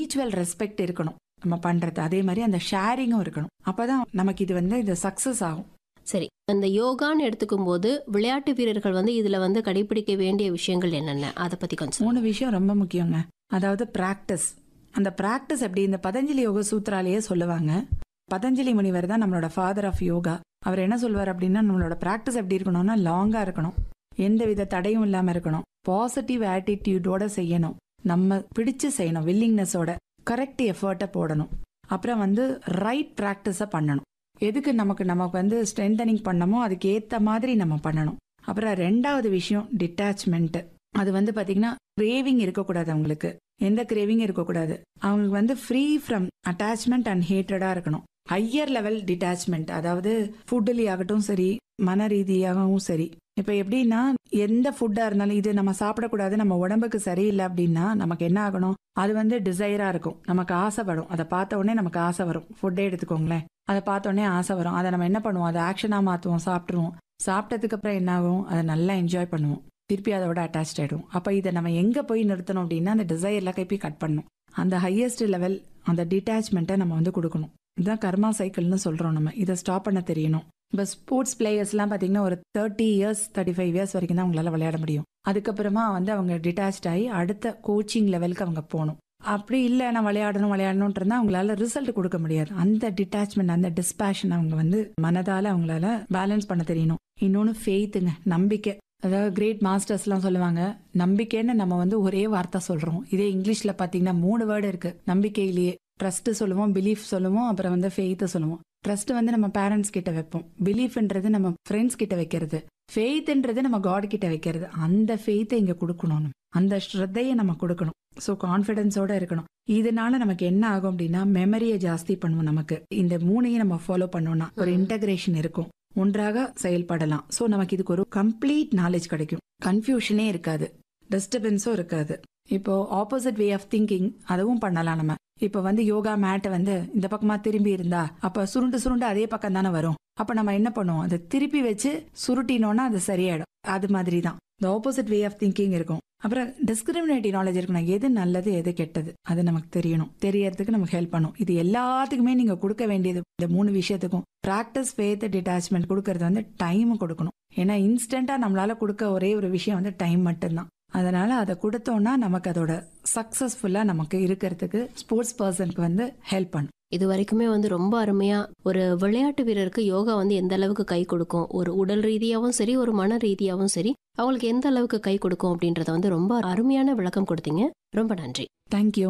Mutual respect இருக்கணும் நம்ம பண்றது அதே மாதிரி அந்த ஷேரிங்கும் இருக்கணும் அப்பதான் நமக்கு இது வந்து இது சக்சஸ் ஆகும் சரி அந்த யோகான்னு எடுத்துக்கும் போது விளையாட்டு வீரர்கள் வந்து இதுல வந்து கடைபிடிக்க வேண்டிய விஷயங்கள் என்னென்ன அதை பத்தி கொஞ்சம் மூணு விஷயம் ரொம்ப முக்கியங்க அதாவது பிராக்டிஸ் அந்த பிராக்டிஸ் எப்படி இந்த பதஞ்சலி யோக சூத்ராலேயே சொல்லுவாங்க பதஞ்சலி முனிவர் தான் நம்மளோட ஃபாதர் ஆஃப் யோகா அவர் என்ன சொல்வார் அப்படின்னா நம்மளோட பிராக்டிஸ் எப்படி இருக்கணும்னா லாங்கா இருக்கணும் எந்த வித தடையும் இல்லாம இருக்கணும் பாசிட்டிவ் ஆட்டிடியூடோட செய்யணும் நம்ம பிடிச்சு செய்யணும் வில்லிங்னஸோட கரெக்ட் எஃபர்ட்டை போடணும் அப்புறம் வந்து ரைட் ப்ராக்டிஸை பண்ணணும் எதுக்கு நமக்கு நமக்கு வந்து ஸ்ட்ரென்தனிங் பண்ணமோ அதுக்கு ஏத்த மாதிரி நம்ம பண்ணணும் அப்புறம் ரெண்டாவது விஷயம் டிட்டாச்மெண்ட் அது வந்து பாத்தீங்கன்னா கிரேவிங் இருக்கக்கூடாது அவங்களுக்கு எந்த கிரேவிங் இருக்கக்கூடாது அவங்களுக்கு வந்து ஃப்ரீ ஃப்ரம் அட்டாச்மெண்ட் அண்ட் ஹேட்டடா இருக்கணும் ஹையர் லெவல் டிட்டாச்மெண்ட் அதாவது ஃபுட்டுலி ஆகட்டும் சரி மன ரீதியாகவும் சரி இப்ப எப்படின்னா எந்த ஃபுட்டா இருந்தாலும் இது நம்ம சாப்பிடக்கூடாது நம்ம உடம்புக்கு சரியில்லை அப்படின்னா நமக்கு என்ன ஆகணும் அது வந்து டிசைரா இருக்கும் நமக்கு ஆசைப்படும் அதை பார்த்த உடனே நமக்கு ஆசை வரும் ஃபுட்டே எடுத்துக்கோங்களேன் அதை பார்த்த உடனே ஆசை வரும் அதை நம்ம என்ன பண்ணுவோம் அதை ஆக்ஷனா மாத்துவோம் சாப்பிட்ருவோம் சாப்பிட்டதுக்கு அப்புறம் என்ன ஆகும் அதை நல்லா என்ஜாய் பண்ணுவோம் திருப்பி அதோட அட்டாச் ஆயிடும் அப்ப இதை நம்ம எங்க போய் நிறுத்தணும் அப்படின்னா அந்த டிசைர்ல போய் கட் பண்ணணும் அந்த ஹையஸ்ட் லெவல் அந்த டிட்டாச்மெண்ட்டை நம்ம வந்து கொடுக்கணும் இதுதான் கர்மா சைக்கிள்னு சொல்றோம் நம்ம இதை ஸ்டாப் பண்ண தெரியணும் இப்போ ஸ்போர்ட்ஸ் பிளேயர்ஸ்லாம் பார்த்தீங்கன்னா ஒரு thirty years thirty five years வரைக்கும் தான் அவங்களால விளையாட முடியும் அதுக்கப்புறமா வந்து அவங்க டிட்டாச் ஆகி அடுத்த கோச்சிங் லெவலுக்கு அவங்க போகணும் அப்படி இல்லை நான் விளையாடணும் விளையாடணும்னு இருந்தால் அவங்களால ரிசல்ட் கொடுக்க முடியாது அந்த டிட்டாச்மெண்ட் அந்த டிஸ்பேஷன் அவங்க வந்து மனதால அவங்களால பேலன்ஸ் பண்ண தெரியணும் இன்னொன்று ஃபெய்த்துங்க நம்பிக்கை அதாவது கிரேட் மாஸ்டர்ஸ்லாம் சொல்லுவாங்க நம்பிக்கைன்னு நம்ம வந்து ஒரே வார்த்தை சொல்றோம் இதே இங்கிலீஷ்ல பாத்தீங்கன்னா மூணு வேர்டு இருக்கு நம்பிக்கையிலேயே ட்ரஸ்ட் சொல்லுவோம் பிலீஃப் சொல்லுவோம் அப்புறம் வந்து ஃபெய்த் சொல்லுவோம் ட்ரஸ்ட் வந்து நம்ம பேரண்ட்ஸ் கிட்ட வைப்போம் பிலீஃப்ன்றது நம்ம ஃப்ரெண்ட்ஸ் கிட்ட வைக்கிறது ஃபெய்த்ன்றது நம்ம காட் கிட்ட வைக்கிறது அந்த ஃபெய்த்தை இங்க கொடுக்கணும் நம்ம. அந்த ஸ்ரத்தையை நம்ம கொடுக்கணும் ஸோ கான்ஃபிடென்ஸோட இருக்கணும் இதனால நமக்கு என்ன ஆகும் அப்படின்னா மெமரியை ஜாஸ்தி பண்ணுவோம் நமக்கு இந்த மூணையும் நம்ம ஃபாலோ பண்ணோம்னா ஒரு இன்டகிரேஷன் இருக்கும் ஒன்றாக செயல்படலாம் ஸோ நமக்கு இதுக்கு ஒரு கம்ப்ளீட் நாலேஜ் கிடைக்கும் கன்ஃபியூஷனே இருக்காது டிஸ்டர்பன்ஸும் இருக்காது இப்போ ஆப்போசிட் வே ஆஃப் திங்கிங் அதுவும் பண்ணலாம் நம்ம இப்போ வந்து யோகா மேட்டை வந்து இந்த பக்கமா திரும்பி இருந்தா அப்ப சுருண்டு சுருண்டு அதே பக்கம் தானே வரும் அப்ப நம்ம என்ன பண்ணுவோம் அதை திருப்பி வச்சு சுருட்டினோம்னா அது சரியாயிடும் அது மாதிரி தான் இந்த ஆப்போசிட் வே ஆஃப் திங்கிங் இருக்கும் அப்புறம் டிஸ்கிரிமினேட்டிவ் நாலேஜ் இருக்கணும் எது நல்லது எது கெட்டது அது நமக்கு தெரியணும் தெரியறதுக்கு நமக்கு ஹெல்ப் பண்ணும் இது எல்லாத்துக்குமே நீங்க கொடுக்க வேண்டியது இந்த மூணு விஷயத்துக்கும் பிராக்டிஸ் ஃபேத் டிட்டாச்மெண்ட் கொடுக்கறது வந்து டைம் கொடுக்கணும் ஏன்னா இன்ஸ்டன்டா நம்மளால கொடுக்க ஒரே ஒரு விஷயம் வந்து டைம் மட்டும்தான் அதனால அதை கொடுத்தோம்னா நமக்கு அதோட சக்சஸ்ஃபுல்லா நமக்கு இருக்கிறதுக்கு ஸ்போர்ட்ஸ் பர்சனுக்கு வந்து ஹெல்ப் பண்ணும் இது வரைக்குமே வந்து ரொம்ப அருமையா ஒரு விளையாட்டு வீரருக்கு யோகா வந்து எந்த அளவுக்கு கை கொடுக்கும் ஒரு உடல் ரீதியாவும் சரி ஒரு மன ரீதியாவும் சரி அவங்களுக்கு எந்த அளவுக்கு கை கொடுக்கும் அப்படின்றத வந்து ரொம்ப அருமையான விளக்கம் கொடுத்தீங்க ரொம்ப நன்றி தேங்க்யூ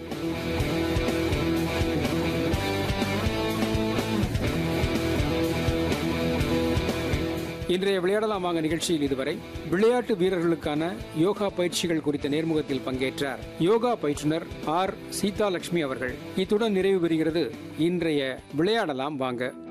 இன்றைய விளையாடலாம் வாங்க நிகழ்ச்சியில் இதுவரை விளையாட்டு வீரர்களுக்கான யோகா பயிற்சிகள் குறித்த நேர்முகத்தில் பங்கேற்றார் யோகா பயிற்றுனர் ஆர் சீதாலட்சுமி அவர்கள் இத்துடன் நிறைவு பெறுகிறது இன்றைய விளையாடலாம் வாங்க